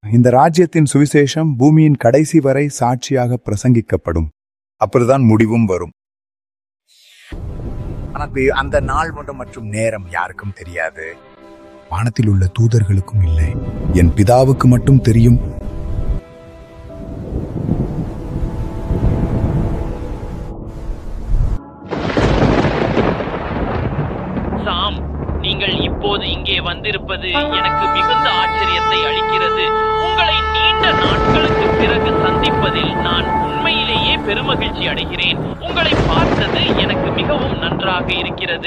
இந்த ராஜ்யத்தின் சுவிசேஷம் பூமியின் கடைசி வரை சாட்சியாக பிரசங்கிக்கப்படும் அப்பொழுதுதான் முடிவும் வரும் ஆனால் அந்த நாள் மட்டும் மற்றும் நேரம் யாருக்கும் தெரியாது வானத்தில் உள்ள தூதர்களுக்கும் இல்லை என் பிதாவுக்கு மட்டும் தெரியும் சாம் நீங்கள் இப்போது இங்கே வந்திருப்பது எனக்கு மிகுந்த ஆச்சரியத்தை அளிக்கிறது உங்களை நீண்ட நாட்களுக்கு பிறகு சந்திப்பதில் நான் உண்மையிலேயே பெருமகிழ்ச்சி அடைகிறேன் உங்களை பார்த்தது எனக்கு மிகவும் நன்றாக இருக்கிறது